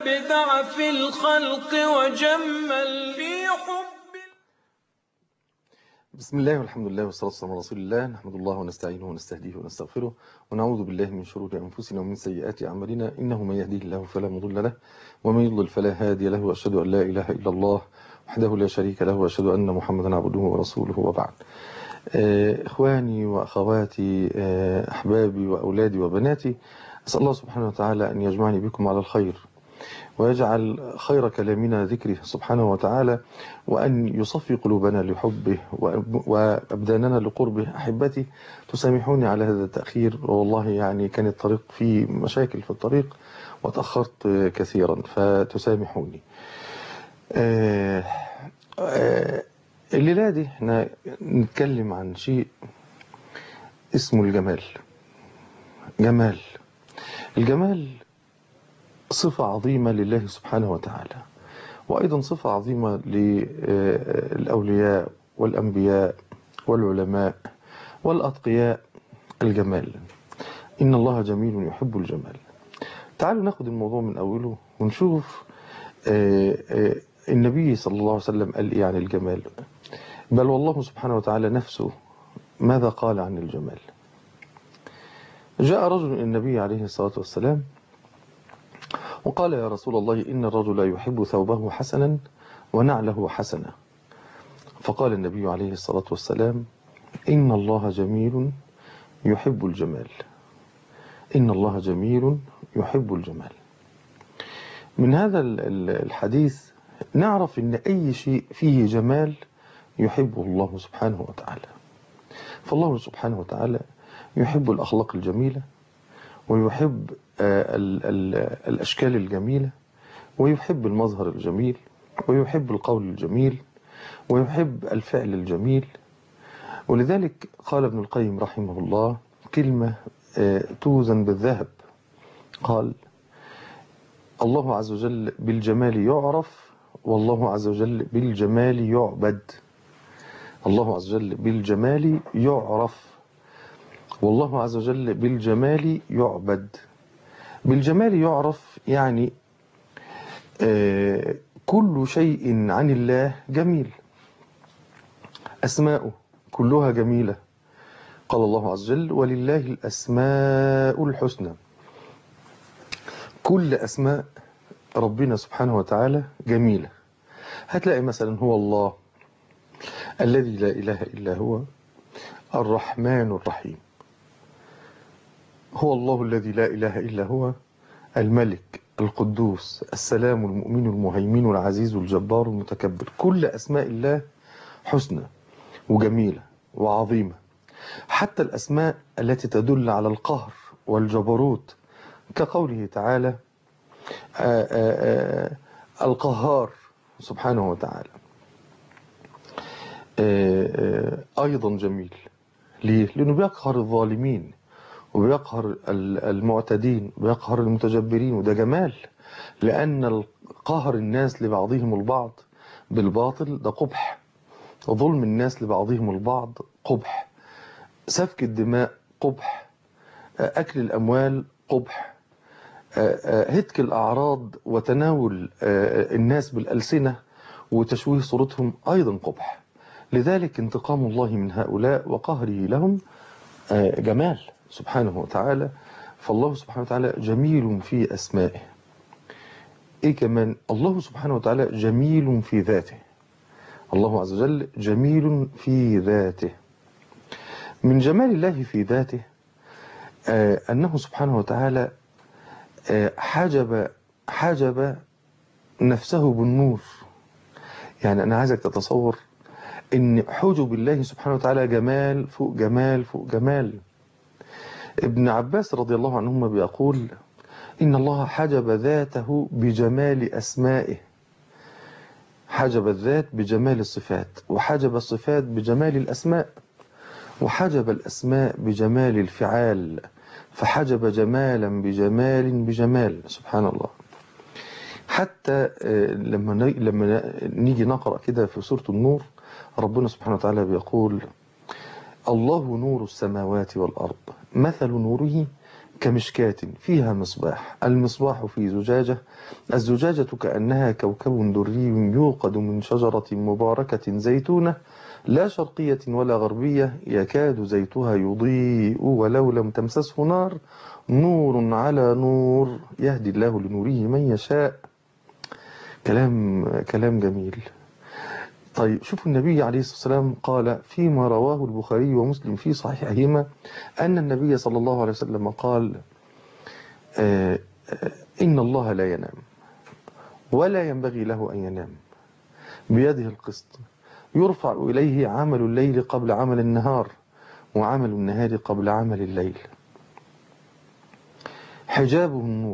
بدع في الخلق وجمل في حب بسم الله والحمد لله والصلاة والسلام على رسول الله نحمد الله ونستعينه ونستهديه ونستغفره ونعوذ بالله من شرور أنفسنا ومن سيئات أعمالنا إنه من يهديه الله فلا مضل له ومن يضلل فلا هادي له وأشهد أن لا إله إلا الله وحده لا شريك له وأشهد أن محمدا عبده ورسوله وبعد آه، إخواني وأخواتي آه، أحبابي وأولادي وبناتي أسأل الله سبحانه وتعالى أن يجمعني بكم على الخير ويجعل خير كلامنا ذكره سبحانه وتعالى وأن يصفي قلوبنا لحبه وأب- وأبداننا لقربه أحبتي تسامحوني على هذا التأخير والله يعني كان الطريق فيه مشاكل في الطريق وتأخرت كثيرا فتسامحوني آه، آه، الليلة دي احنا نتكلم عن شيء اسمه الجمال جمال الجمال صفة عظيمة لله سبحانه وتعالى وأيضا صفة عظيمة للأولياء والأنبياء والعلماء والأتقياء الجمال إن الله جميل يحب الجمال تعالوا ناخد الموضوع من أوله ونشوف آه، آه، النبي صلى الله عليه وسلم قال إيه عن الجمال بل والله سبحانه وتعالى نفسه ماذا قال عن الجمال جاء رجل إلى النبي عليه الصلاة والسلام وقال يا رسول الله إن الرجل يحب ثوبه حسنا ونعله حسنا فقال النبي عليه الصلاة والسلام إن الله جميل يحب الجمال إن الله جميل يحب الجمال من هذا ال- ال- الحديث نعرف أن أي شيء فيه جمال يحبه الله سبحانه وتعالى فالله سبحانه وتعالى يحب الأخلاق الجميلة ويحب آه، ال- ال- الأشكال الجميلة ويحب المظهر الجميل ويحب القول الجميل ويحب الفعل الجميل ولذلك قال ابن القيم رحمه الله كلمة آه، توزن بالذهب قال الله عز وجل بالجمال يعرف والله عز وجل بالجمال يعبد الله عز وجل بالجمال يعرف والله عز وجل بالجمال يعبد بالجمال يعرف يعني آه، كل شيء عن الله جميل أسماؤه كلها جميلة قال الله عز وجل ولله الأسماء الحسنى كل أسماء ربنا سبحانه وتعالى جميلة هتلاقي مثلا هو الله الذي لا إله إلا هو الرحمن الرحيم هو الله الذي لا إله إلا هو الملك القدوس السلام المؤمن المهيمن العزيز الجبار المتكبر كل أسماء الله حسنى وجميلة وعظيمة حتى الأسماء التي تدل على القهر والجبروت كقوله تعالى آآ آآ القهار سبحانه وتعالى آآ أيضا جميل ليه؟ لأنه بيقهر الظالمين وبيقهر ال- المعتدين وبيقهر المتجبرين وده جمال لأن قهر الناس لبعضهم البعض بالباطل ده قبح ظلم الناس لبعضهم البعض قبح سفك الدماء قبح أكل الأموال قبح هتك الأعراض وتناول الناس بالألسنة وتشويه صورتهم أيضا قبح لذلك انتقام الله من هؤلاء وقهره لهم جمال سبحانه وتعالى فالله سبحانه وتعالى جميل في أسمائه إيه كمان الله سبحانه وتعالى جميل في ذاته الله عز وجل جميل في ذاته من جمال الله في ذاته آه أنه سبحانه وتعالى آه حجب حجب نفسه بالنور يعني أنا عايزك تتصور أن حجب الله سبحانه وتعالى جمال فوق جمال فوق جمال ابن عباس رضي الله عنهما بيقول إن الله حجب ذاته بجمال أسمائه حجب الذات بجمال الصفات وحجب الصفات بجمال الأسماء وحجب الأسماء بجمال الفعال فحجب جمالا بجمال بجمال سبحان الله حتى لما لما نيجي نقرأ كده في سورة النور ربنا سبحانه وتعالى بيقول الله نور السماوات والأرض مثل نوره كمشكاة فيها مصباح المصباح في زجاجة الزجاجة كأنها كوكب دري يوقد من شجرة مباركة زيتونة لا شرقية ولا غربية يكاد زيتها يضيء ولو لم تمسسه نار نور على نور يهدي الله لنوره من يشاء كلام كلام جميل طيب شوفوا النبي عليه الصلاة والسلام قال فيما رواه البخاري ومسلم في صحيحهما أن النبي صلى الله عليه وسلم قال آه، آه، إن الله لا ينام ولا ينبغي له أن ينام بيده القسط يرفع إليه عمل الليل قبل عمل النهار وعمل النهار قبل عمل الليل حجابه النور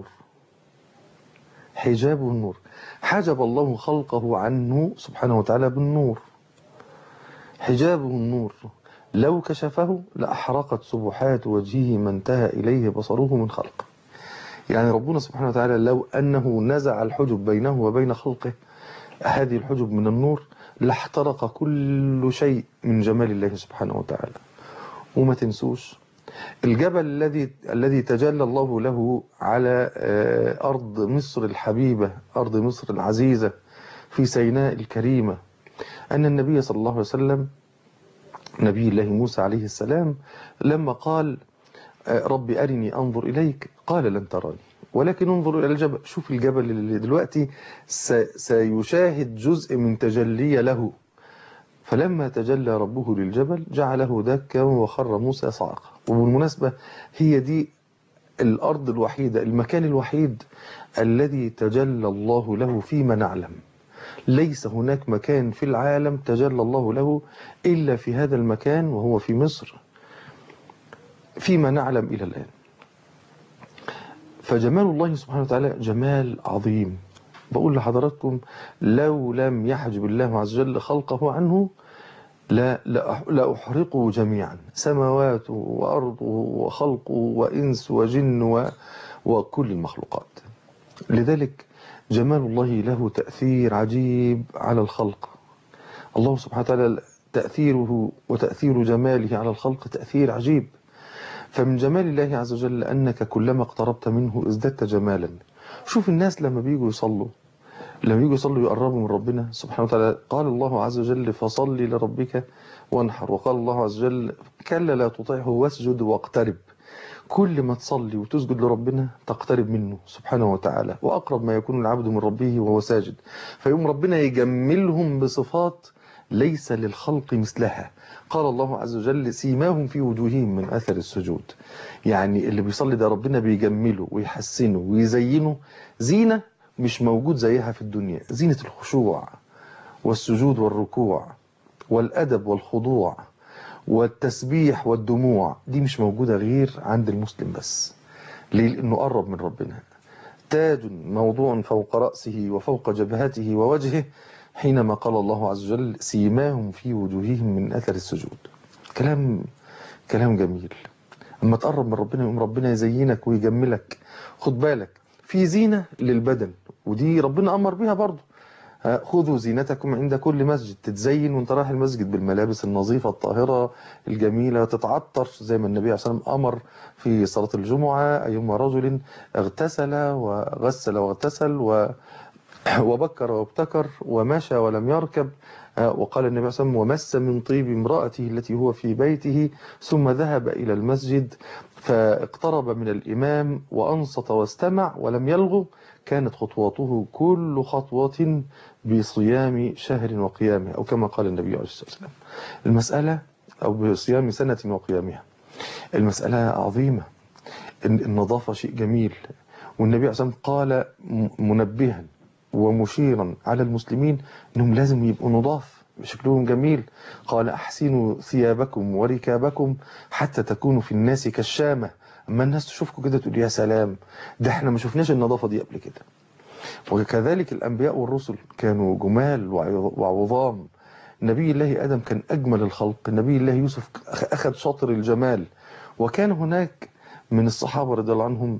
حجابه النور حجب الله خلقه عنه سبحانه وتعالى بالنور حجابه النور لو كشفه لأحرقت سبحات وجهه ما انتهى إليه بصره من خلقه يعني ربنا سبحانه وتعالى لو أنه نزع الحجب بينه وبين خلقه هذه الحجب من النور لاحترق كل شيء من جمال الله سبحانه وتعالى وما تنسوش الجبل الذي الذي تجلى الله له على آه، أرض مصر الحبيبة أرض مصر العزيزة في سيناء الكريمة أن النبي صلى الله عليه وسلم نبي الله موسى عليه السلام لما قال آه، رب أرني أنظر إليك قال لن تراني ولكن انظر إلى الجبل شوف الجبل اللي دلوقتي س- سيشاهد جزء من تجلي له فلما تجلى ربه للجبل جعله دكا وخر موسى صعقا وبالمناسبة هي دي الأرض الوحيدة المكان الوحيد الذي تجلى الله له فيما نعلم ليس هناك مكان في العالم تجلى الله له إلا في هذا المكان وهو في مصر فيما نعلم إلى الآن فجمال الله سبحانه وتعالى جمال عظيم بقول لحضراتكم لو لم يحجب الله عز وجل خلقه عنه لا لأح- لأحرقه جميعا سماواته وأرضه وخلقه وإنس وجن و- وكل المخلوقات لذلك جمال الله له تأثير عجيب على الخلق الله سبحانه وتعالى تأثيره وتأثير جماله على الخلق تأثير عجيب فمن جمال الله عز وجل أنك كلما اقتربت منه ازددت جمالا شوف الناس لما بيجوا يصلوا لما بيجوا يصلوا يقربوا من ربنا سبحانه وتعالى قال الله عز وجل فصل لربك وانحر وقال الله عز وجل كلا لا تطيعه واسجد واقترب كل ما تصلي وتسجد لربنا تقترب منه سبحانه وتعالى وأقرب ما يكون العبد من ربه وهو ساجد فيوم ربنا يجملهم بصفات ليس للخلق مثلها قال الله عز وجل سيماهم في وجوههم من أثر السجود يعني اللي بيصلي ده ربنا بيجمله ويحسنه ويزينه زينة مش موجود زيها في الدنيا زينة الخشوع والسجود والركوع والأدب والخضوع والتسبيح والدموع دي مش موجودة غير عند المسلم بس ليه؟ لأنه قرب من ربنا تاج موضوع فوق رأسه وفوق جبهته ووجهه حينما قال الله عز وجل سيماهم في وجوههم من أثر السجود كلام كلام جميل أما تقرب من ربنا يقوم ربنا يزينك ويجملك خد بالك في زينة للبدن ودي ربنا أمر بها برضه ها، خذوا زينتكم عند كل مسجد تتزين وانت رايح المسجد بالملابس النظيفة الطاهرة الجميلة تتعطر زي ما النبي عليه الصلاة والسلام أمر في صلاة الجمعة أيما رجل اغتسل وغسل واغتسل و وبكر وابتكر ومشى ولم يركب آه، وقال النبي صلى الله عليه وسلم ومس من طيب امرأته التي هو في بيته ثم ذهب إلى المسجد فاقترب من الإمام وأنصت واستمع ولم يلغو كانت خطواته كل خطوة بصيام شهر وقيامه أو كما قال النبي عليه الصلاة والسلام المسألة أو بصيام سنة وقيامها المسألة عظيمة الن- النظافة شيء جميل والنبي عليه الصلاة والسلام قال م- منبها ومشيرا على المسلمين انهم لازم يبقوا نضاف شكلهم جميل قال احسنوا ثيابكم وركابكم حتى تكونوا في الناس كالشامة اما الناس تشوفكم كده تقول يا سلام ده احنا ما شفناش النظافة دي قبل كده وكذلك الانبياء والرسل كانوا جمال وعظ- وعظام نبي الله ادم كان اجمل الخلق نبي الله يوسف اخذ شاطر الجمال وكان هناك من الصحابة رضي الله عنهم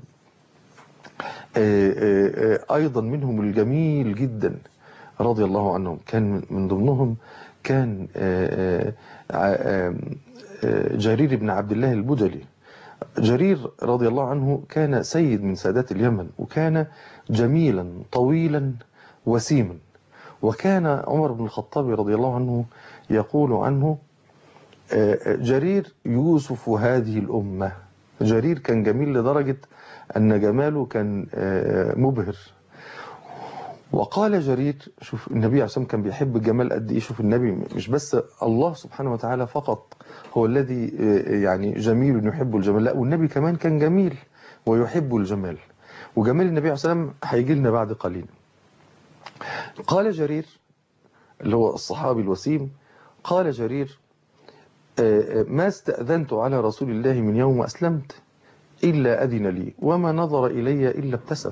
آه، آه، آه، أيضا منهم الجميل جدا رضي الله عنهم كان من ضمنهم كان آه، آه، آه، آه، جرير بن عبد الله البجلي جرير رضي الله عنه كان سيد من سادات اليمن وكان جميلا طويلا وسيما وكان عمر بن الخطاب رضي الله عنه يقول عنه آه، جرير يوسف هذه الأمة جرير كان جميل لدرجة أن جماله كان آه، مبهر وقال جرير شوف النبي عليه الصلاة والسلام كان بيحب الجمال قد ايه شوف النبي مش بس الله سبحانه وتعالى فقط هو الذي آه، يعني جميل يحب الجمال لا والنبي كمان كان جميل ويحب الجمال وجمال النبي عليه الصلاة والسلام هيجي لنا بعد قليل قال جرير اللي هو الصحابي الوسيم قال جرير آه، آه، ما استأذنت على رسول الله من يوم أسلمت إلا أذن لي وما نظر إلي إلا ابتسم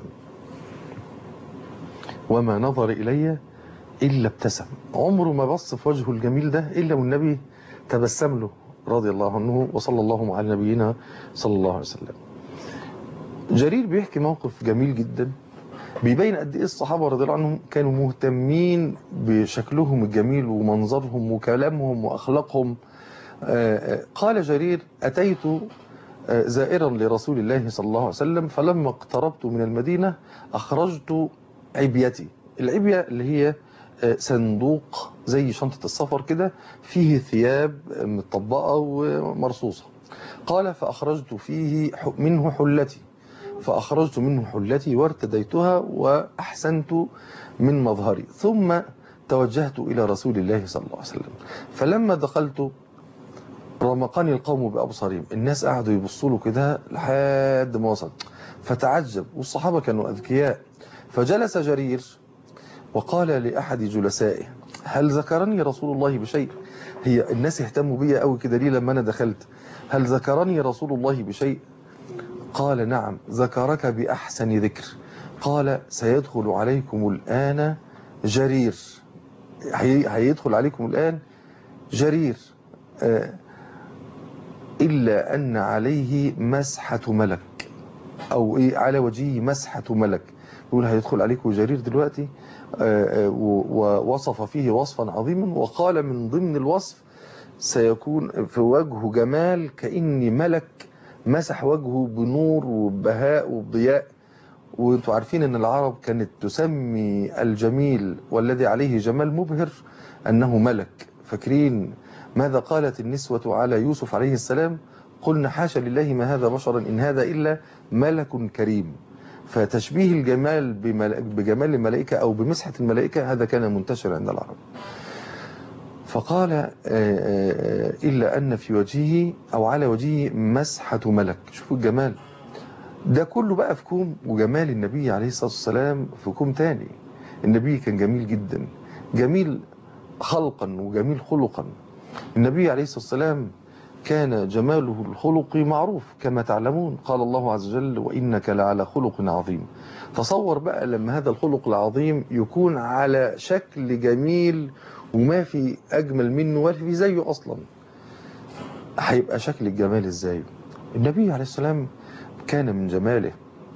وما نظر إلي إلا ابتسم عمره ما بص في وجهه الجميل ده إلا والنبي تبسم له رضي الله عنه وصلى الله على نبينا صلى الله عليه وسلم جرير بيحكي موقف جميل جدا بيبين قد ايه الصحابه رضي الله عنهم كانوا مهتمين بشكلهم الجميل ومنظرهم وكلامهم واخلاقهم آه، آه، قال جرير اتيت آه، زائرا لرسول الله صلى الله عليه وسلم فلما اقتربت من المدينه اخرجت عبيتي العبيه اللي هي آه، صندوق زي شنطه السفر كده فيه ثياب مطبقه ومرصوصه قال فاخرجت فيه ح- منه حلتي فأخرجت منه حلتي وارتديتها وأحسنت من مظهري ثم توجهت إلى رسول الله صلى الله عليه وسلم فلما دخلت رمقني القوم بأبصارهم الناس قعدوا يبصوا له كده لحد ما وصل فتعجب والصحابة كانوا أذكياء فجلس جرير وقال لأحد جلسائه هل ذكرني رسول الله بشيء هي الناس اهتموا بيا قوي كده ليه لما أنا دخلت هل ذكرني رسول الله بشيء قال نعم ذكرك بأحسن ذكر قال سيدخل عليكم الآن جرير هي- هيدخل عليكم الآن جرير آه، إلا أن عليه مسحة ملك أو إيه على وجهه مسحة ملك يقول هيدخل عليكم جرير دلوقتي آه، آه، و- ووصف فيه وصفا عظيما وقال من ضمن الوصف سيكون في وجهه جمال كأني ملك مسح وجهه بنور وبهاء وبضياء وانتوا عارفين ان العرب كانت تسمي الجميل والذي عليه جمال مبهر انه ملك فاكرين ماذا قالت النسوة على يوسف عليه السلام قلنا حاشا لله ما هذا بشرا ان هذا الا ملك كريم فتشبيه الجمال بمل- بجمال الملائكة او بمسحة الملائكة هذا كان منتشر عند العرب فقال آه، آه، إلا أن في وجهه أو على وجهه مسحة ملك شوفوا الجمال ده كله بقى في كوم وجمال النبي عليه الصلاة والسلام في كوم تاني النبي كان جميل جدا جميل خلقا وجميل خلقا النبي عليه الصلاة والسلام كان جماله الخلقي معروف كما تعلمون قال الله عز وجل وإنك لعلى خلق عظيم تصور بقى لما هذا الخلق العظيم يكون على شكل جميل وما في أجمل منه ولا في زيه أصلا هيبقى شكل الجمال إزاي النبي عليه السلام كان من جماله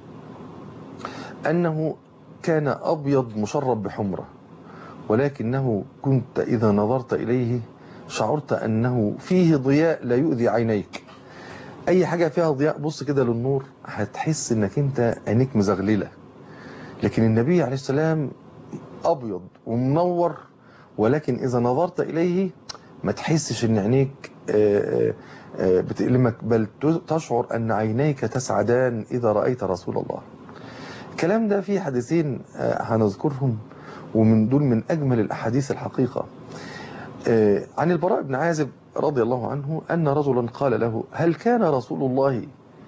أنه كان أبيض مشرب بحمرة ولكنه كنت إذا نظرت إليه شعرت أنه فيه ضياء لا يؤذي عينيك أي حاجة فيها ضياء بص كده للنور هتحس أنك أنت عينيك مزغللة لكن النبي عليه السلام أبيض ومنور ولكن إذا نظرت إليه ما تحسش أن عينيك آه، آه، بتألمك بل تشعر أن عينيك تسعدان إذا رأيت رسول الله الكلام ده فيه حديثين آه، هنذكرهم ومن دول من أجمل الأحاديث الحقيقة آه، عن البراء بن عازب رضي الله عنه أن رجلا قال له هل كان رسول الله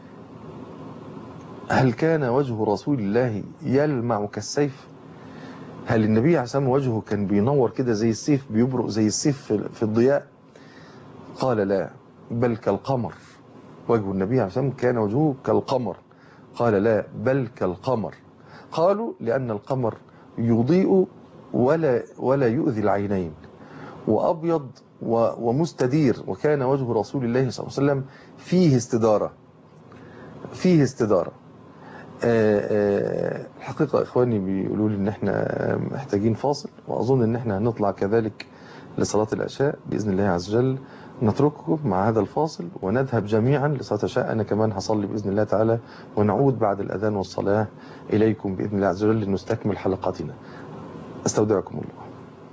هل كان وجه رسول الله يلمع كالسيف هل النبي عليه الصلاة والسلام وجهه كان بينور كده زي السيف بيبرق زي السيف في- في الضياء قال لا بل كالقمر وجه النبي عليه الصلاة والسلام كان وجهه كالقمر قال لا بل كالقمر قالوا لأن القمر يضيء ولا ولا يؤذي العينين وأبيض و- ومستدير وكان وجه رسول الله صلى الله عليه وسلم فيه استدارة فيه استدارة آه، آه، الحقيقة إخواني بيقولوا لي إن إحنا محتاجين فاصل وأظن إن إحنا هنطلع كذلك لصلاة العشاء بإذن الله عز وجل نترككم مع هذا الفاصل ونذهب جميعا لصلاة العشاء أنا كمان هصلي بإذن الله تعالى ونعود بعد الأذان والصلاة إليكم بإذن الله عز وجل لنستكمل حلقاتنا أستودعكم الله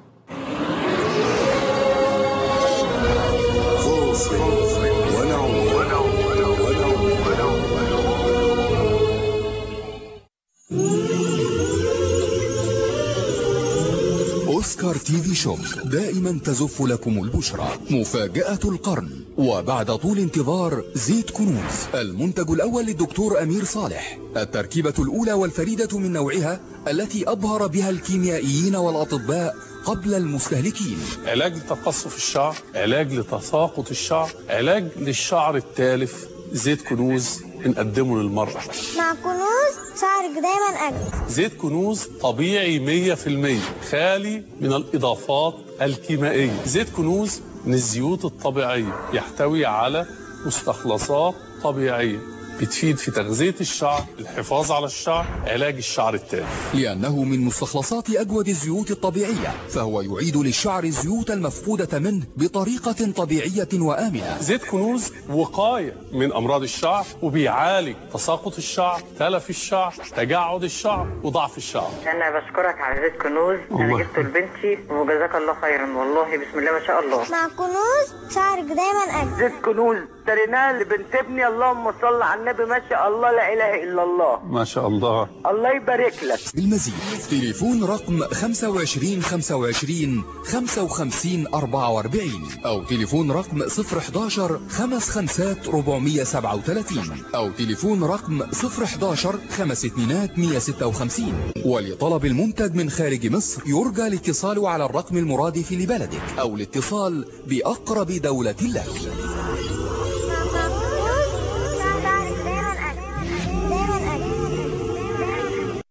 أوسكار تي في شوب دائما تزف لكم البشرى مفاجأة القرن وبعد طول انتظار زيت كنوز المنتج الأول للدكتور أمير صالح التركيبة الأولى والفريدة من نوعها التي أبهر بها الكيميائيين والأطباء قبل المستهلكين علاج لتقصف الشعر علاج لتساقط الشعر علاج للشعر التالف زيت كنوز بنقدمه للمرأة مع كنوز شعرك دايما أجمل زيت كنوز طبيعي 100% خالي من الإضافات الكيميائية زيت كنوز من الزيوت الطبيعية يحتوي على مستخلصات طبيعية بتفيد في تغذية الشعر الحفاظ على الشعر علاج الشعر التالف لأنه من مستخلصات أجود الزيوت الطبيعية فهو يعيد للشعر الزيوت المفقودة منه بطريقة طبيعية وآمنة زيت كنوز وقاية من أمراض الشعر وبيعالج تساقط الشعر تلف الشعر تجعد الشعر وضعف الشعر انا بشكرك على زيت كنوز الله. انا جبته لبنتي وجزاك الله خيرا والله بسم الله ما شاء الله مع كنوز شعرك دايما أجمل زيت كنوز اشتريناه لبنت ابني اللهم صل على النبي ما شاء الله لا اله الا الله ما شاء الله الله يبارك لك بالمزيد تليفون رقم 25 25 55 44 أو تليفون رقم 011 55 437 أو تليفون رقم 011 خمس اتنينات 156 ولطلب المنتج من خارج مصر يرجى الاتصال على الرقم المرادف لبلدك أو الاتصال بأقرب دولة لك مع كنوز شعرك دايما أجمل دايما أجمل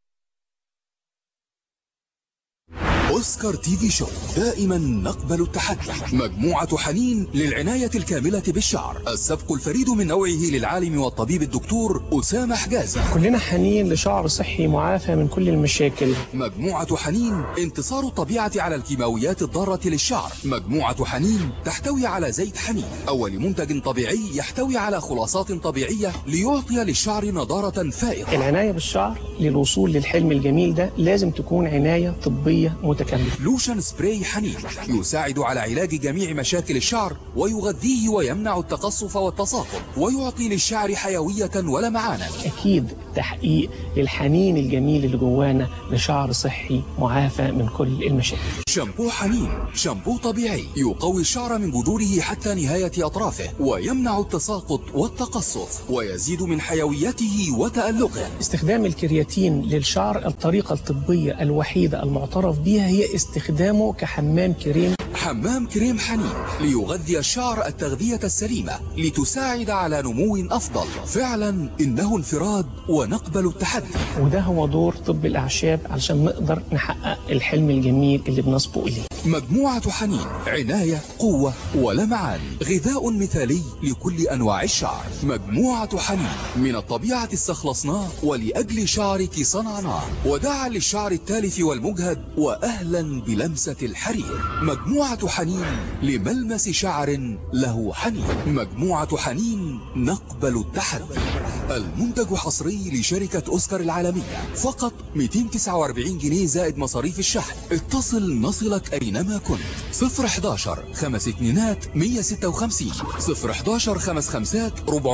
أوسكار تي في شو دائما نقبل التحدي مجموعة حنين للعناية الكاملة بالشعر السبق الفريد من نوعه للعالم والطبيب الدكتور أسامة حجازي كلنا حنين لشعر صحي معافى من كل المشاكل مجموعة حنين انتصار الطبيعة على الكيماويات الضارة للشعر مجموعة حنين تحتوي على زيت حنين أول منتج طبيعي يحتوي على خلاصات طبيعية ليعطي للشعر نضارة فائقة العناية بالشعر للوصول للحلم الجميل ده لازم تكون عناية طبية متكاملة لوشن سبراي حنين يساعد على علاج جميع مشاكل الشعر ويغذيه ويمنع التقصف والتساقط ويعطي للشعر حيوية ولمعانا أكيد تحقيق للحنين الجميل اللي جوانا لشعر صحي معافى من كل المشاكل شامبو حنين شامبو طبيعي يقوي الشعر من جذوره حتى نهاية أطرافه ويمنع التساقط والتقصف ويزيد من حيويته وتألقه استخدام الكرياتين للشعر الطريقة الطبية الوحيدة المعترف بها هي استخدامه كحمام كريم حمام كريم حنين ليغذي الشعر التغذية السليمة لتساعد على نمو أفضل فعلا إنه انفراد ونقبل التحدي وده هو دور طب الأعشاب علشان نقدر نحقق الحلم الجميل اللي بنصبو إليه مجموعة حنين عناية قوة ولمعان غذاء مثالي لكل أنواع الشعر مجموعة حنين من الطبيعة استخلصناه ولأجل شعرك صنعناه وداعا للشعر التالف والمجهد وأهلا بلمسة الحرير مجموعة حنين لملمس شعر له حنين مجموعة حنين نقبل التحدي المنتج حصري لشركة أوسكار العالمية فقط 249 جنيه زائد مصاريف الشحن اتصل نصلك أينما كنت 011 خمس اتنينات 156 011 خمس خمسات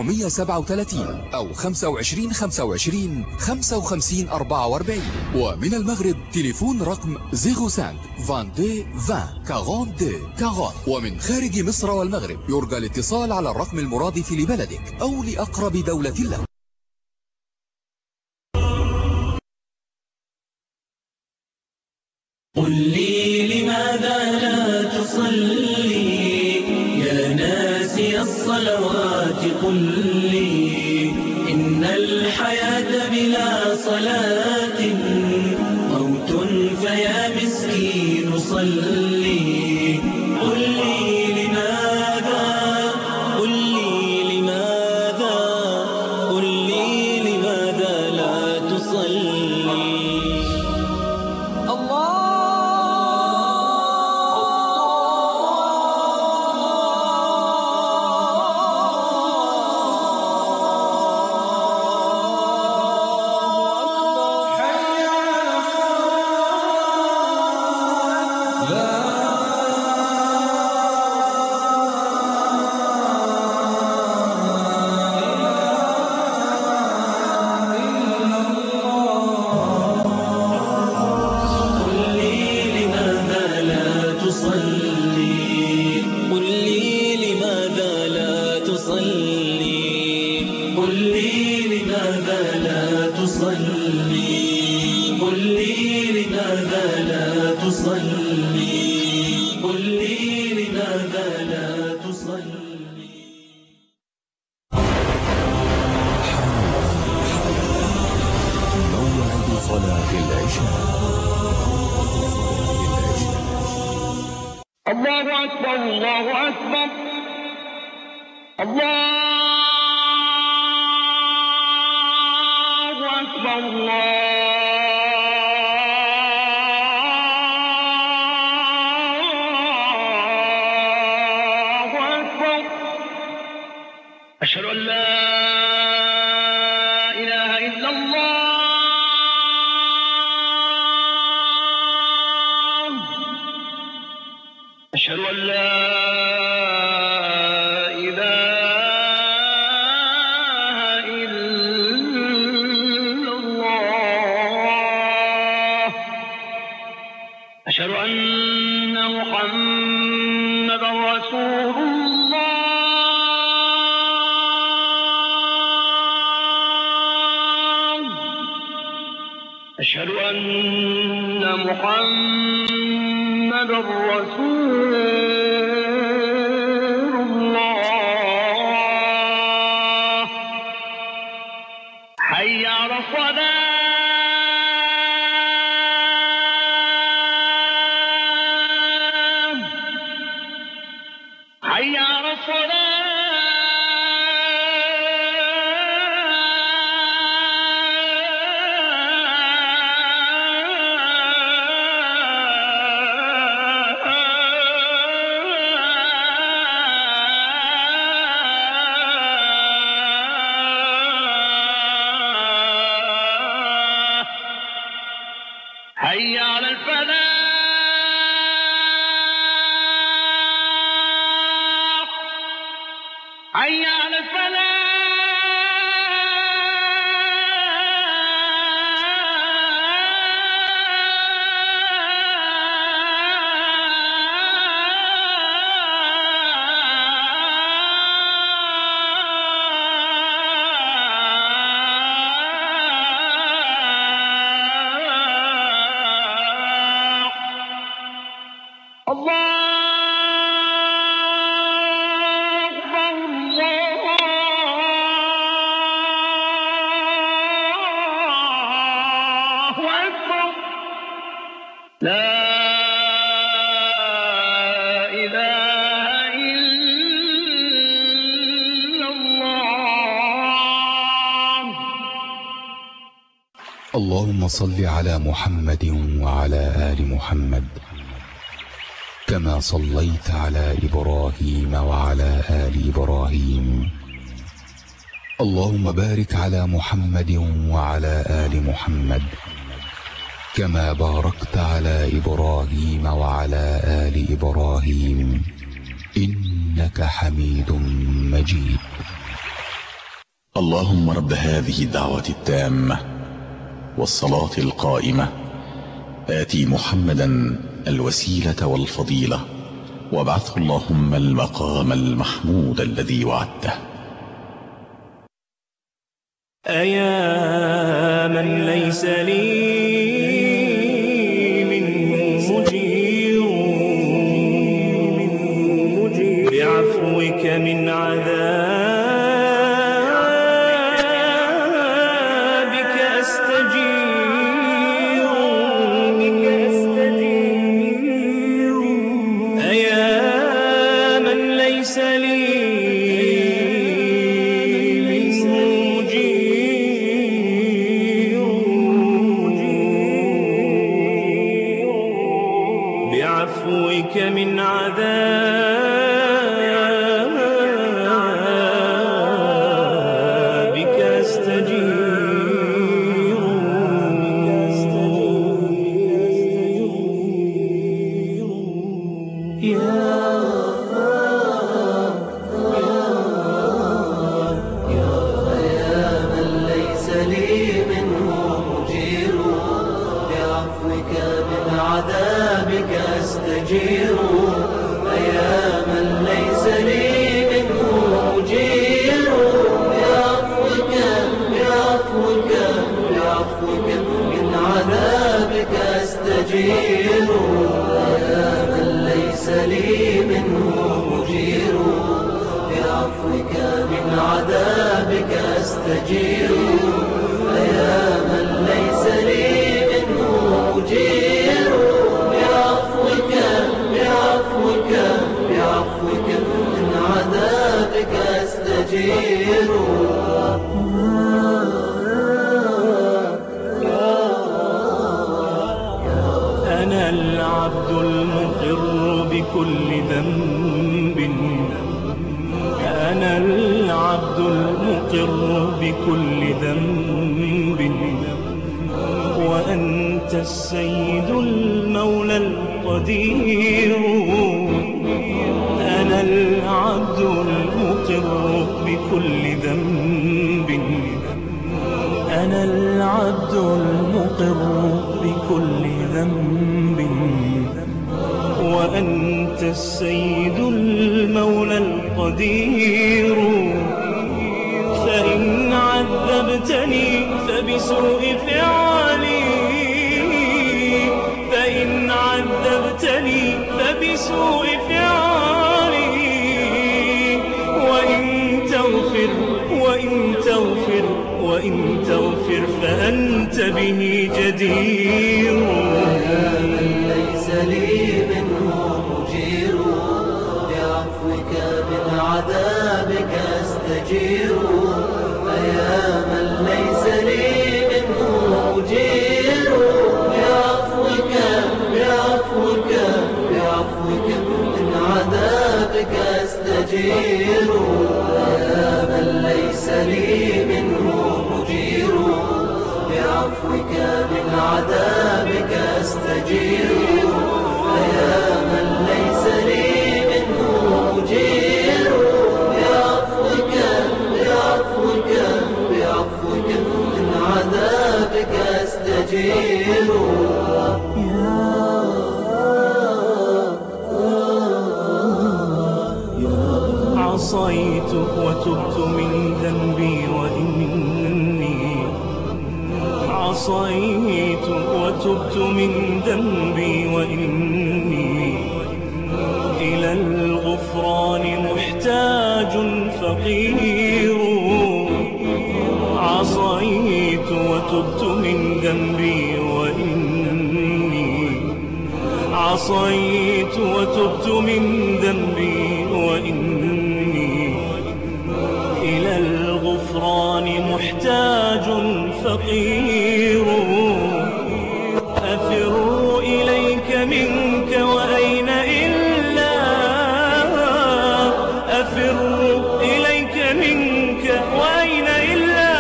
437 أو 25 25 55 44 ومن المغرب تليفون رقم 05 22 20 42 40 ومن خارج مصر والمغرب يرجى الاتصال على الرقم المرادف لبلدك أو لأقرب دولة لك قل لي لماذا لا تصلي يا ناسي الصلوات قل لي إن الحياة بلا صلاة موت فيا مسكين صلي قل لي لماذا قل لي لماذا قل لي لماذا لا تصلي الله قل لي لماذا لا تصلي قل لي لماذا لا تصلي قل لي لماذا لا تصلي قل لي لماذا لا تصلي قل لي لماذا لا تصلي موعد صلاة العشاء الله أكبر الله أكبر الله أكبر الله أكبر أشهد أن لا إله إلا الله أشهد أن لا إله إلا الله أشهد أن محمدا رسول الله أشهد أن محمدا رسول الله حي على الصلاة حي على الصلاة حي على الفلاح حي على الفلاح الله أكبر الله أكبر لا إله إلا الله اللهم صل على محمد وعلى آل محمد كما صليت على إبراهيم وعلى آل إبراهيم اللهم بارك على محمد وعلى آل محمد كما باركت على إبراهيم وعلى آل إبراهيم إنك حميد مجيد اللهم رب هذه الدعوة التامة والصلاة القائمة آتي محمدا الوسيلة والفضيلة وابعثه اللهم المقام المحمود الذي وعدته أيا من ليس لي منه مجير بعفوك من عذابك أستجير أيا من ليس لي منه مجير بعفوك من عذابك أستجير بعفوك من عذابك أستجير أياما ليس لي منه مجير بعفوك بعفوك بعفوك من عذابك أستجير أياما ليس لي منه مجير بعفوك من عذابك أستجير أياما ليس لي منه مجير بعفوك بعفوك بعفوك من عذابك أستجير أنا العبد المقر بكل ذنب أنا العبد المقر بكل ذنب وأنت السيد المولى القدير أنا العبد المقر بكل ذنب أنا العبد المقر بكل ذنب وأنت السيد المولى القدير فإن عذبتني فبسوء فعلي فإن عذبتني فبسوء فعلي وإن تغفر وإن تغفر وإن تغفر فأنت به جدير ليس لي منه مجير بعفوك من عذابك أستجير أياما ليس لي منه مجير بعفوك بعفوك بعفوك من عذابك أستجير أياما ليس لي منه مجير بعفوك من عذابك أستجير أياما ليس لي منه مجير بعفوك بعفوك بعفوك من عذابك أستجير عصيت وتبت من ذنبي وإني عصيت وتبت من ذنبي وإني إلى الغفران محتاج فقير عصيت وتبت من ذنبي وإني عصيت وتبت من ذنبي وإني إلى الغفران محتاج فقير أفر إليك منك وأين إلا أفر إليك منك وأين إلا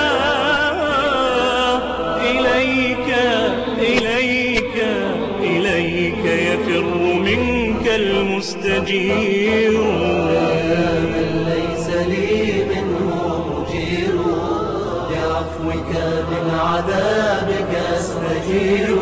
إليك إليك إليك يفر منك المستجير ليس لي منه مجير بعفوك من عذابك أستجير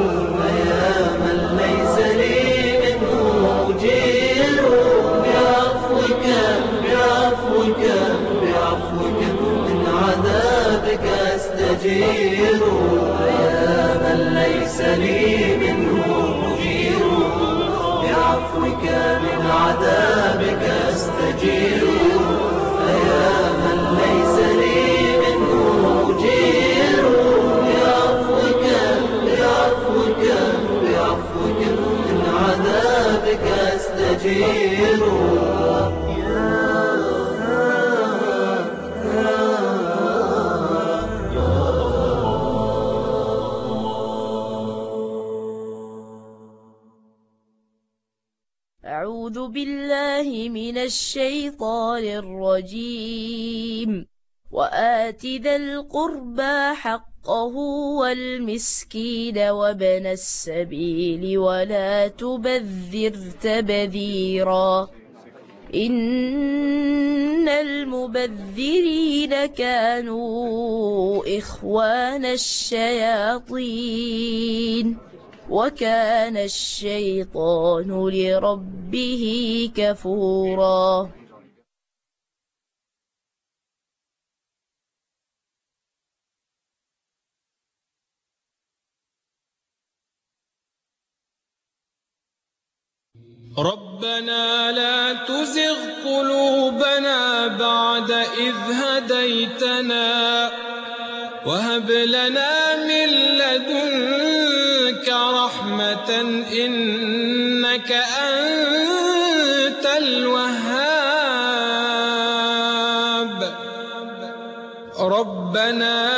أياما ليس لي منه مجير بعفوك بعفوك بعفوك من عذابك أستجير أياما ليس لي منه مجير بعفوك من عذابك أستجير أياما ليس لي منه مجير بعفوك بعفوك بعفوك من عذابك أستجير أعوذ بالله من الشيطان الرجيم وآت ذا القربى حقه والمسكين وابن السبيل ولا تبذر تبذيرا إن المبذرين كانوا إخوان الشياطين وكان الشيطان لربه كفورا ربنا لا تزغ قلوبنا بعد إذ هديتنا وهب لنا من لدنك رحمة إنك أنت الوهاب ربنا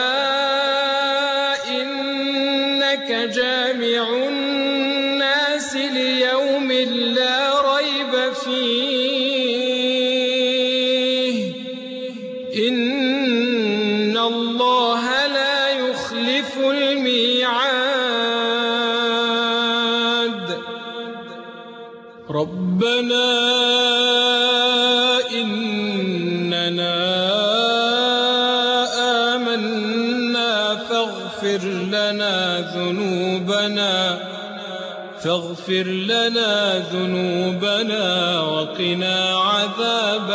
إنك جامع الناس ليوم لا ريب فيه إن الله لا يخلف الميعاد ربنا إننا آمنا فاغفر لنا ذنوبنا فاغفر لنا ذنوبنا وقنا عذاب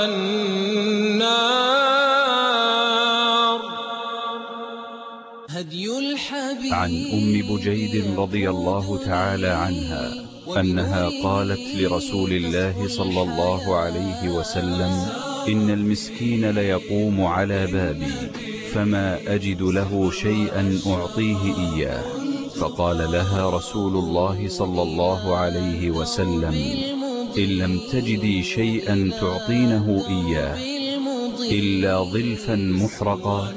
النار هدي الحبيب عن أم بجيد رضي الله تعالى عنها أنها قالت لرسول الله صلى الله عليه وسلم إن المسكين ليقوم على بابي فما أجد له شيئا أعطيه إياه فقال لها رسول الله صلى الله عليه وسلم إن لم تجدي شيئا تعطينه إياه إلا ظلفا محرقا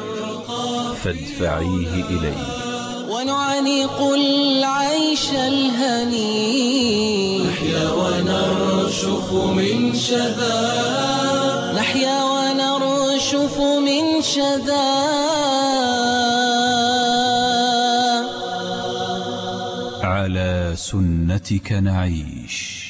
فادفعيه إليه ونعانق العيش الهني نحيا ونرشف من شذا نحيا ونرشف من شذا على سنتك نعيش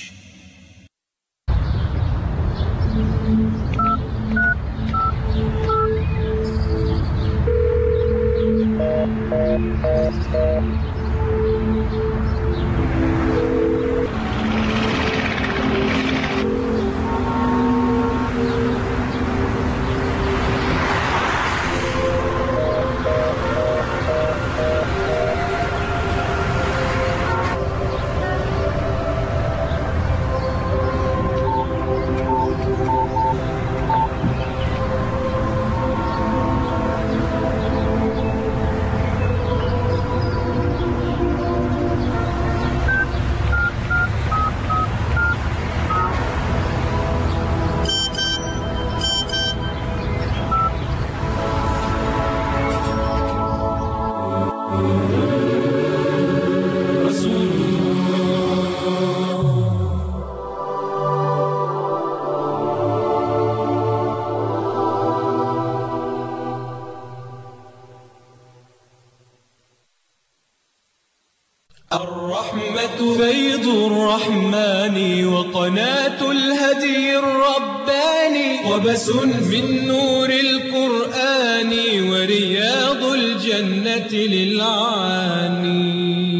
الرحمة فيض الرحمن وقناة الهدي الرباني وبس من نور القرآن ورياض الجنة للعاني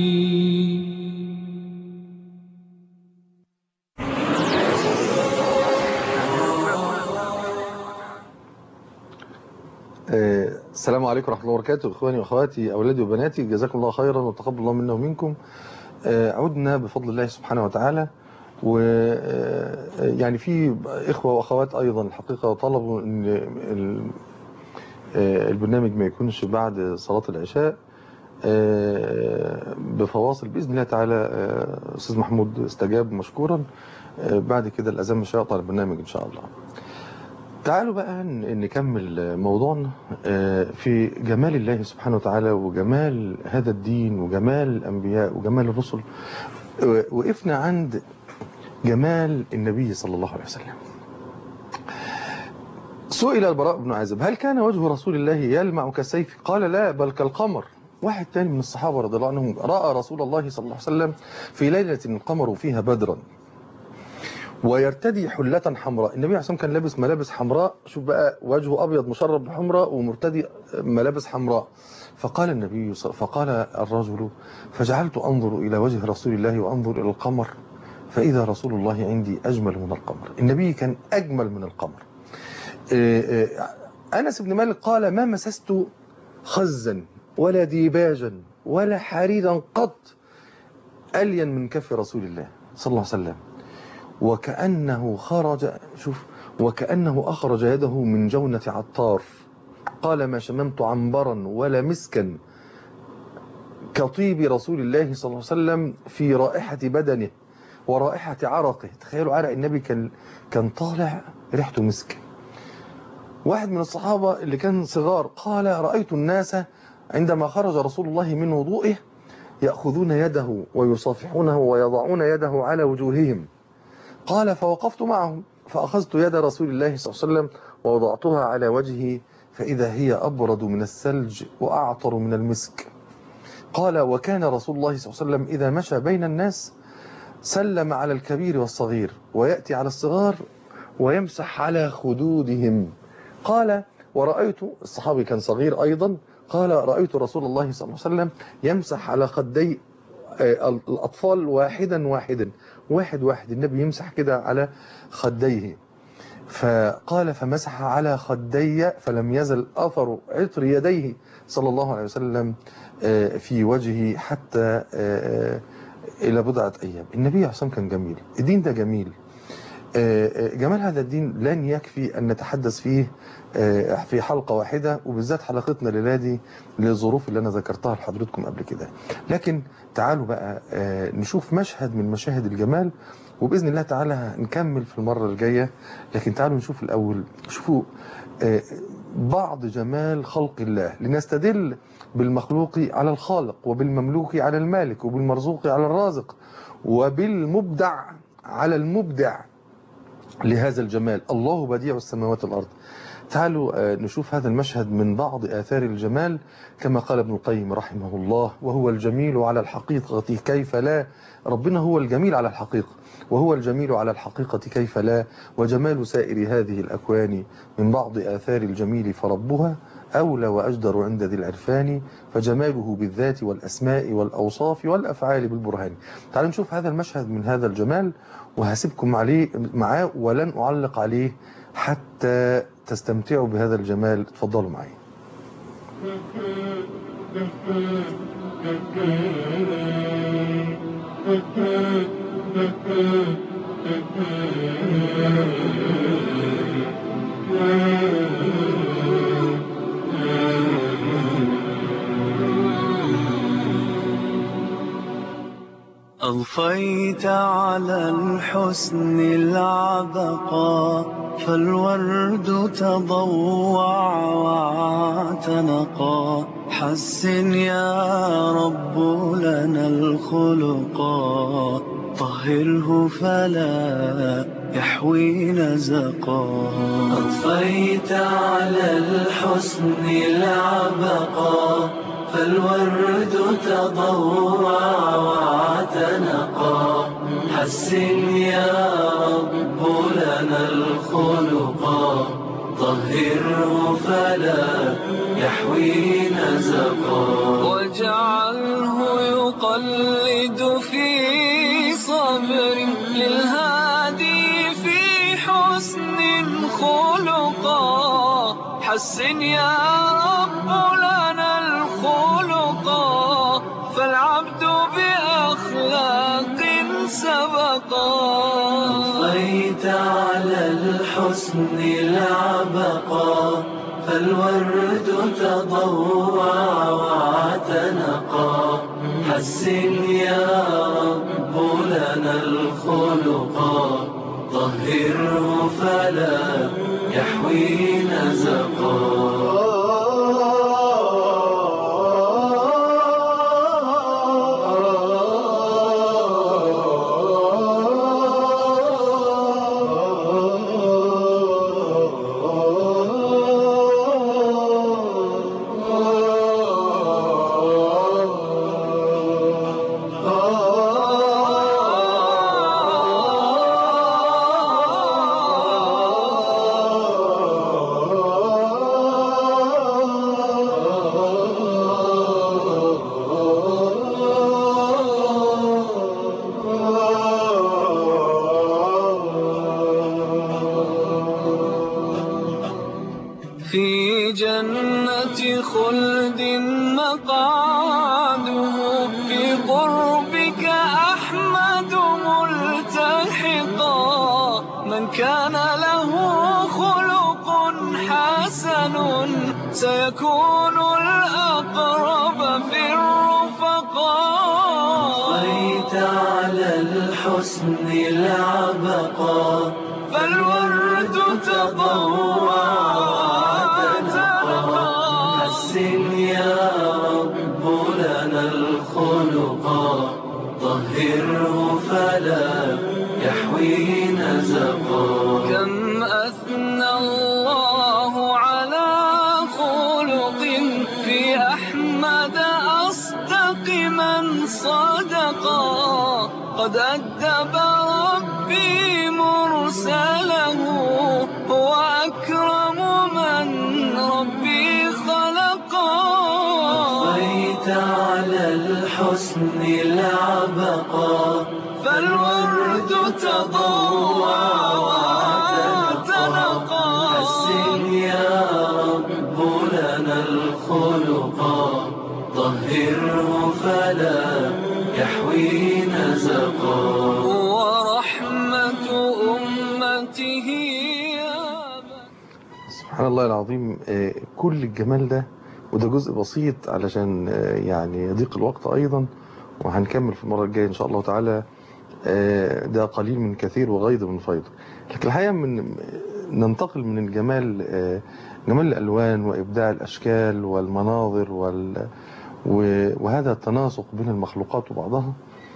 آه، السلام عليكم ورحمة الله وبركاته إخواني وأخواتي أولادي وبناتي جزاكم الله خيرا وتقبل الله منا ومنكم آه، عدنا بفضل الله سبحانه وتعالى و آه، يعني في إخوة وأخوات أيضا الحقيقة طلبوا أن ال- آه، البرنامج ما يكونش بعد صلاة العشاء آه، بفواصل بإذن الله تعالى آه، أستاذ محمود استجاب مشكورا آه، بعد كده الأذان مش هيقطع البرنامج إن شاء الله تعالوا بقى ن- نكمل موضوعنا آه، في جمال الله سبحانه وتعالى وجمال هذا الدين وجمال الأنبياء وجمال الرسل و- وقفنا عند جمال النبي صلى الله عليه وسلم سئل البراء بن عازب هل كان وجه رسول الله يلمع كالسيف قال لا بل كالقمر واحد تاني من الصحابة رضي الله عنهم رأى رسول الله صلى الله عليه وسلم في ليلة القمر فيها بدرا ويرتدي حلة حمراء النبي عليه الصلاة والسلام كان لابس ملابس حمراء شوف بقى وجهه أبيض مشرب بحمراء ومرتدي ملابس حمراء فقال النبي ص- فقال الرجل فجعلت أنظر إلى وجه رسول الله وأنظر إلى القمر فإذا رسول الله عندي أجمل من القمر النبي كان أجمل من القمر إيه إيه أنس بن مالك قال ما مسست خزا ولا ديباجا ولا حريرا قط ألين من كف رسول الله صلى الله عليه وسلم وكأنه خرج شوف وكأنه أخرج يده من جونة عطار قال ما شممت عنبرا ولا مسكا كطيب رسول الله صلى الله عليه وسلم في رائحة بدنه ورائحة عرقه تخيلوا عرق النبي كان كان طالع ريحته مسك واحد من الصحابة اللي كان صغار قال رأيت الناس عندما خرج رسول الله من وضوئه يأخذون يده ويصافحونه ويضعون يده على وجوههم قال فوقفت معهم فأخذت يد رسول الله صلى الله عليه وسلم ووضعتها على وجهي فإذا هي أبرد من الثلج وأعطر من المسك قال وكان رسول الله صلى الله عليه وسلم إذا مشى بين الناس سلم على الكبير والصغير ويأتي على الصغار ويمسح على خدودهم قال ورأيت الصحابي كان صغير أيضا قال رأيت رسول الله صلى الله عليه وسلم يمسح على خدي آه، الأطفال واحدا واحدا واحد واحد النبي يمسح كده على خديه فقال فمسح على خدي فلم يزل أثر عطر يديه صلى الله عليه وسلم آه، في وجهه حتى آه، آه، إلى بضعة أيام النبي عليه الصلاة والسلام كان جميل الدين ده جميل آه، آه، جمال هذا الدين لن يكفي أن نتحدث فيه آه، في حلقة واحدة وبالذات حلقتنا الليلة دي للظروف اللي أنا ذكرتها لحضرتكم قبل كده لكن تعالوا بقى آه، نشوف مشهد من مشاهد الجمال وبإذن الله تعالى نكمل في المرة الجاية لكن تعالوا نشوف الأول شوفوا آه، بعض جمال خلق الله لنستدل بالمخلوق على الخالق وبالمملوك على المالك وبالمرزوق على الرازق وبالمبدع على المبدع لهذا الجمال الله بديع السماوات والأرض تعالوا آه، نشوف هذا المشهد من بعض آثار الجمال كما قال ابن القيم رحمه الله وهو الجميل على الحقيقة كيف لا ربنا هو الجميل على الحقيقة وهو الجميل على الحقيقة كيف لا وجمال سائر هذه الأكوان من بعض آثار الجميل فربها أولى وأجدر عند ذي العرفان فجماله بالذات والأسماء والأوصاف والأفعال بالبرهان تعالوا نشوف هذا المشهد من هذا الجمال وهسيبكم عليه معاه ولن أعلق عليه حتى تستمتعوا بهذا الجمال تفضلوا معي أضفيت على الحسن العبقى فالورد تضوع واعتنقا حسن يا رب لنا الخلقا طهره فلا يحوي نزقا أضفيت على الحسن العبقا فالورد تضوع واعتنقا حسن يا رب لنا الخلقا طهره فلا يحوي نزقا واجعله يقلد في صبر للهادي في حسن خلقا حسن يا رب لنا الخلقا فالعبد بأخلاق سبقا أضفيت على الحسن العبقا فالورد تضوع واعتنقا حسن يا رب لنا الخلقا طهره فلا يحوي كان له خلق حسن سيكون الأقرب في الرفقاء بيت على الحسن العبقى فالورد تضوى وتنقى حسن يا رب لنا الخلقا طهره فلا يحوي نزقا كم أثنى الله على خلق في أحمد أصدق من صدقا قد أدب ربي مرسله هو أكرم من ربي خلقا بيت على الحسن العبقا فالورد تضوى وتنقى حسن يا رب لنا الخلقا طهره فلا يحوي نزقا ورحمة أمته سبحان الله العظيم آه، كل الجمال ده وده جزء بسيط علشان آه، يعني يضيق الوقت أيضا وهنكمل في المرة الجاية إن شاء الله تعالى آه، ده قليل من كثير وغيض من فيض لكن الحقيقة من ننتقل من الجمال آه، جمال الألوان وإبداع الأشكال والمناظر وال و- وهذا التناسق بين المخلوقات وبعضها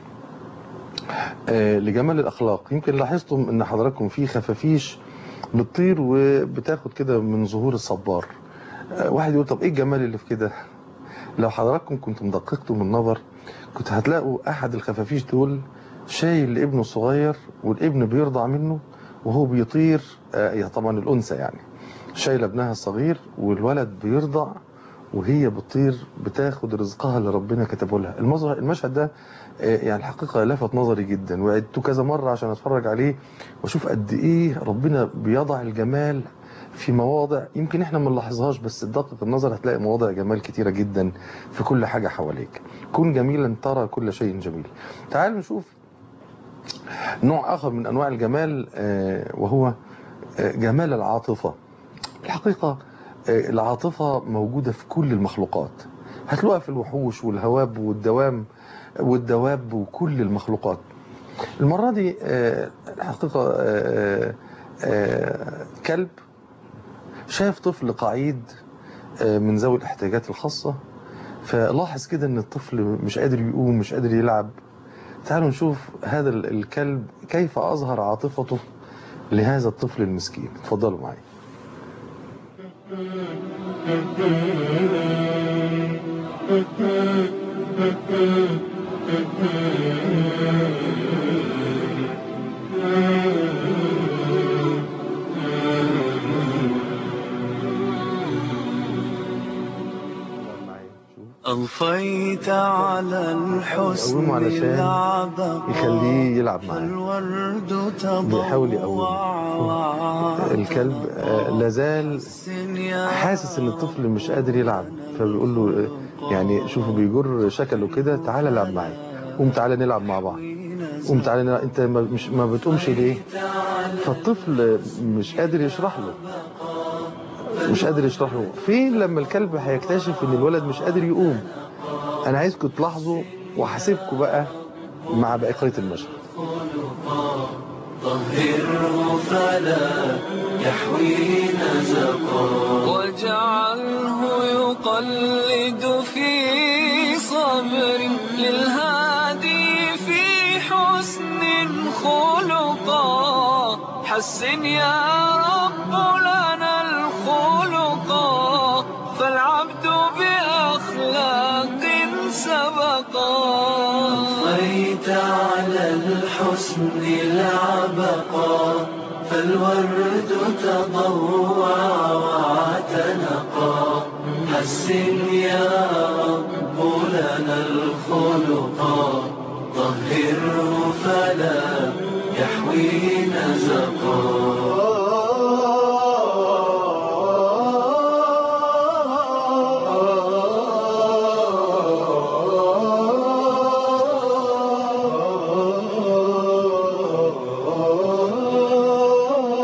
آه، لجمال الأخلاق يمكن لاحظتم أن حضراتكم في خفافيش بتطير وبتاخد كده من ظهور الصبار آه، واحد يقول طب ايه الجمال اللي في كده لو حضراتكم كنتم دققتم النظر كنت هتلاقوا احد الخفافيش دول شايل لابنه الصغير والابن بيرضع منه وهو بيطير آه، يا طبعا الانثى يعني شايله ابنها الصغير والولد بيرضع وهي بتطير بتاخد رزقها اللي ربنا كتبه لها المظهر المشهد ده آه، يعني الحقيقة لفت نظري جدا وعدته كذا مرة عشان اتفرج عليه واشوف قد ايه ربنا بيضع الجمال في مواضع يمكن احنا ما نلاحظهاش بس تدقق النظر هتلاقي مواضع جمال كتيرة جدا في كل حاجة حواليك كن جميلا ترى كل شيء جميل تعالوا نشوف نوع آخر من أنواع الجمال آه، وهو آه، جمال العاطفة الحقيقة آه، العاطفة موجودة في كل المخلوقات هتلاقوها في الوحوش والهواب والدوام والدواب وكل المخلوقات المرة دي آه، الحقيقة آه، آه، كلب شاف طفل قعيد آه، من ذوي الاحتياجات الخاصة فلاحظ كده ان الطفل مش قادر يقوم مش قادر يلعب تعالوا نشوف هذا ال- الكلب كيف أظهر عاطفته لهذا الطفل المسكين اتفضلوا معي أضفيت على الحسن يقومه علشان العبقى يخليه يلعب معاه الورد بيحاول يقومه الكلب آه، لازال حاسس ان الطفل مش قادر يلعب فبيقول له آه، يعني شوفوا بيجر شكله كده تعالى العب معايا قوم تعالى نلعب مع بعض قوم تعالى نلعب انت ما مش ما بتقومش ليه فالطفل مش قادر يشرح له مش قادر يشرح له فين لما الكلب هيكتشف ان الولد مش قادر يقوم انا عايزكم تلاحظوا وهسيبكم بقى مع بقية المشهد طهره فلا يحوي نزقا واجعله يقلد في صبر للهادي في حسن خلقا حسن يا رب لنا الخلقا فالعبد بأخلاق سبقا أضفيت على الحسن العبقى فالورد تضوع واعتنقا حسن يا رب لنا الخلقا طهره فلا يحوي نزقا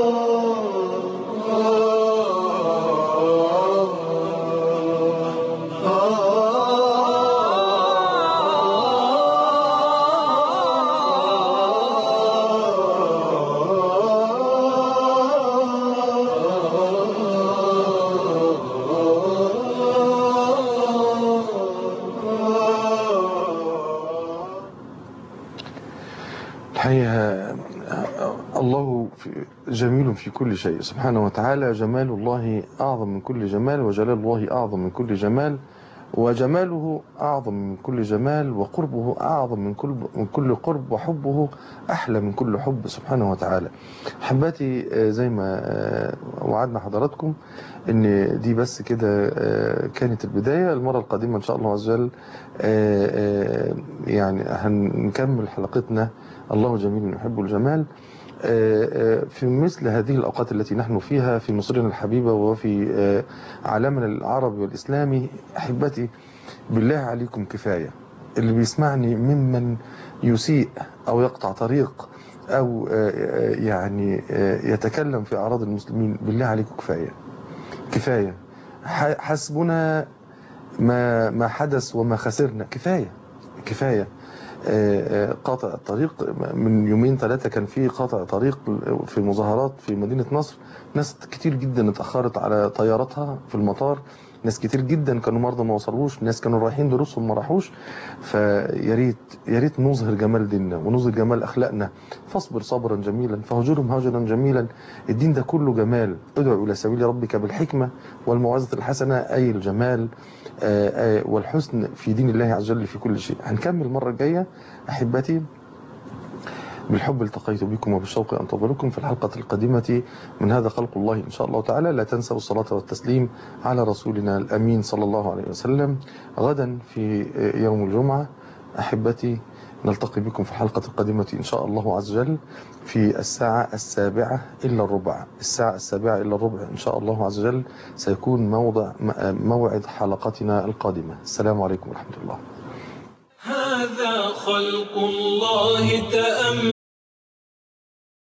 الحقيقة الله في- جميل في كل شيء سبحانه وتعالى جمال الله أعظم من كل جمال وجلال الله أعظم من كل جمال وجماله أعظم من كل جمال وقربه أعظم من كل من كل قرب وحبه أحلى من كل حب سبحانه وتعالى حباتي آه، زي ما آه، وعدنا حضراتكم ان دي بس كده آه، كانت البداية المرة القادمة ان شاء الله عز وجل آه، آه، يعني هنكمل حلقتنا الله جميل يحب الجمال آه، آه، في مثل هذه الأوقات التي نحن فيها في مصرنا الحبيبة وفي آه، عالمنا العربي والإسلامي أحبتي بالله عليكم كفاية اللي بيسمعني ممن يسيء أو يقطع طريق أو آه، آه، يعني آه، يتكلم في أعراض المسلمين بالله عليكم كفاية كفاية ح- حسبنا ما ما حدث وما خسرنا كفاية كفاية آه، آه، قاطع الطريق من يومين ثلاثة كان في قاطع طريق في مظاهرات في مدينة نصر ناس كتير جدا اتأخرت على طياراتها في المطار ناس كتير جدا كانوا مرضى ما وصلوش ناس كانوا رايحين دروسهم ما راحوش فيا ريت يا ريت نظهر جمال ديننا ونظهر جمال اخلاقنا فاصبر صبرا جميلا فهجرهم هجرا جميلا الدين ده كله جمال ادعو الى سبيل ربك بالحكمه والموعظه الحسنه اي الجمال آه، آه، والحسن في دين الله عز وجل في كل شيء هنكمل المره الجايه احبتي بالحب التقيت بكم وبالشوق أنتظركم في الحلقة القادمة من هذا خلق الله إن شاء الله تعالى لا تنسوا الصلاة والتسليم على رسولنا الأمين صلى الله عليه وسلم غدا في يوم الجمعة أحبتي نلتقي بكم في الحلقة القادمة إن شاء الله عز وجل في الساعة السابعة إلا الربع الساعة السابعة إلا الربع إن شاء الله عز وجل سيكون موضع موعد حلقتنا القادمة السلام عليكم ورحمة الله هذا خلق الله تعالى